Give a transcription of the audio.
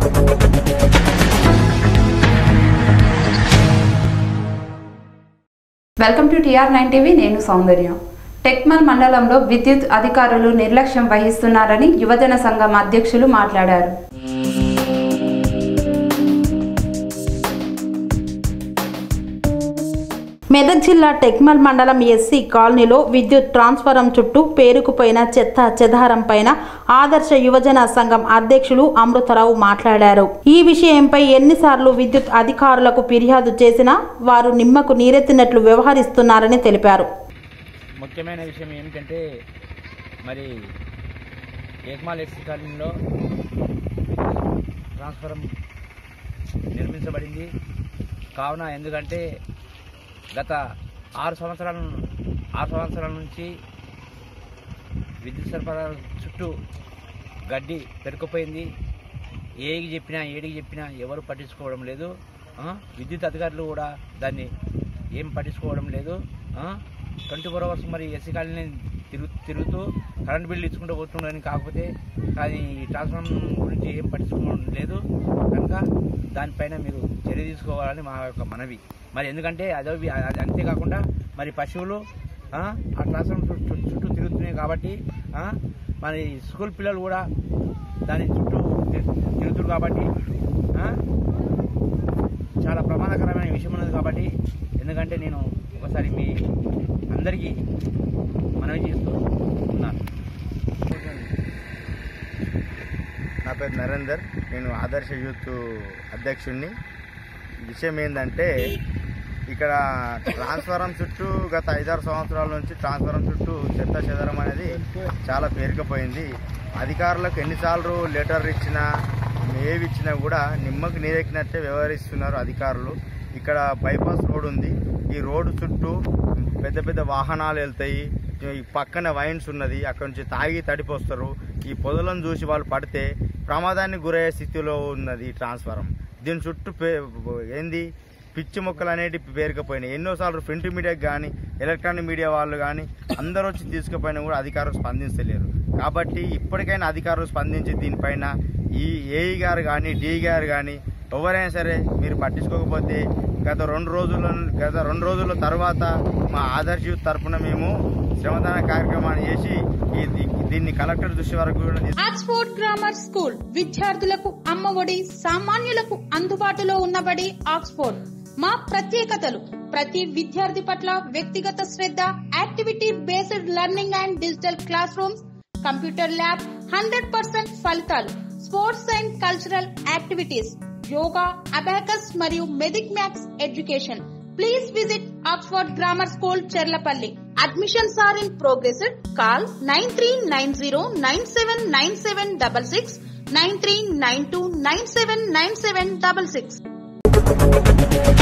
welcome to TR nine TV నేను సౌందర్య టెక్మల్ మండలంలో విద్యుత్ అధికారులు నిర్లక్ష్యం వహిస్తున్నారని యువజన సంఘం అధ్యక్షులు మాట్లాడారు మెదక్ జిల్లా టెక్మల్ మండలం ఎస్సీ కాలనీలో విద్యుత్ ట్రాన్స్ఫరం చుట్టూ పేరుకుపోయిన చెత్త చెదారం పైన ఆదర్శ యువజన సంఘం అధ్యక్షులు అమృతరావు మాట్లాడారు ఈ విషయంపై ఎన్నిసార్లు విద్యుత్ అధికారులకు ఫిర్యాదు చేసినా వారు నిమ్మకు నీరెత్తినట్లు వ్యవహరిస్తున్నారని తెలిపారు ముఖ్యమైన విషయం ఏమిటంటే మరి ఏకమాల్ ఎక్స్ కాలనీలో ట్రాన్స్ఫరం నిర్మించబడింది కావున ఎందుకంటే గత ఆరు సంవత్సరాల ఆరు సంవత్సరాల నుంచి విద్యుత్ సరఫరా చుట్టూ గడ్డి పెరుకుపోయింది ఏడికి చెప్పినా ఏడికి చెప్పినా ఎవరు పట్టించుకోవడం లేదు ఆ, విద్యుత్ అధికారులు కూడా దాన్ని ఏం పట్టించుకోవడం లేదు ట్వంటీ ఫోర్ అవర్స్ మరి ఎస్సీ కాలనీ తిరుగు తిరుగుతూ కరెంట్ బిల్లు ఇచ్చుకుంటూ పోతుండని కాకపోతే కానీ ఈ ట్రాన్స్ఫార్మర్ గురించి ఏం పట్టించుకోవడం లేదు కనుక దానిపైన మీరు చర్య తీసుకోవాలని మా యొక్క మనవి మరి ఎందుకంటే అదే అది అంతేకాకుండా మరి పశువులు ఆ, ఆ ట్రాన్స్ఫార్మర్ చుట్టూ చుట్టూ తిరుగుతున్నాయి కాబట్టి ఆ, మరి స్కూల్ పిల్లలు కూడా దాని చుట్టూ తి- తిరుగుతున్నారు కాబట్టి ఆ, చాలా ప్రమాదకరమైన విషయం ఉన్నది కాబట్టి ఎందుకంటే నేను ఒకసారి మీ అందరికీ మనవి చేస్తూ ఉన్నాను నా పేరు నరేందర్ నేను ఆదర్శ యూత్ అధ్యక్షుడిని విషయం ఏంటంటే ఇక్కడ ట్రాన్స్ఫారం చుట్టూ గత ఐదారు సంవత్సరాల నుంచి ట్రాన్స్ఫారం చుట్టూ చెత్త చెదరం అనేది చాలా పేరుకుపోయింది అధికారులకు ఎన్నిసార్లు లెటర్ ఇచ్చినా ఏవి ఇచ్చినా కూడా నిమ్మకు నీరెక్కినట్టే వ్యవహరిస్తున్నారు అధికారులు ఇక్కడ బైపాస్ రోడ్ ఉంది ఈ రోడ్డు చుట్టూ పెద్ద పెద్ద వాహనాలు వెళ్తాయి ఈ పక్కన వైన్స్ ఉన్నది అక్కడ నుంచి తాగి తడిపోస్తారు ఈ పొదలను చూసి వాళ్ళు పడితే ప్రమాదానికి గురయ్యే స్థితిలో ఉన్నది ఈ ట్రాన్స్ఫారం దీని చుట్టూ పే- ఏంది పిచ్చి మొక్కలు అనేటివి పేరుకపోయినాయి ఎన్నోసార్లు ప్రింట్ మీడియాకి కానీ ఎలక్ట్రానిక్ మీడియా వాళ్ళు కానీ అందరూ వచ్చి తీసుకుపోయినా కూడా అధికారులు స్పందించలేరు కాబట్టి ఇప్పటికైనా అధికారులు స్పందించి దీనిపైన ఈ ఏఈ గారు కానీ డి గారు కానీ ఎవరైనా సరే మీరు పట్టించుకోకపోతే గత రెండు రోజుల గత రెండు రోజుల తర్వాత మా ఆదర్శ యూత్ తరపున మేము శ్రమదాన కార్యక్రమాన్ని చేసి ఈ దీ- దీన్ని కలెక్టర్ దృష్టి వరకు కూడా తీసుకు ఆక్స్ఫోర్డ్ గ్రామర్ స్కూల్ విద్యార్థులకు అమ్మఒడి సామాన్యులకు అందుబాటులో ఉన్నబడి ఆక్స్ఫోర్డ్ మా ప్రత్యేకతలు ప్రతి విద్యార్థి పట్ల వ్యక్తిగత శ్రద్ధ activity based learning and digital class rooms computer lab hundred percent ఫలితాలు sports and cultural activities yoga abacus మరియు మెదిక్ maths education please visit Oxford grammar school Cherlapally admissions are in progress call nine three nine zero nine seven nine seven double six nine three nine two nine seven nine seven double six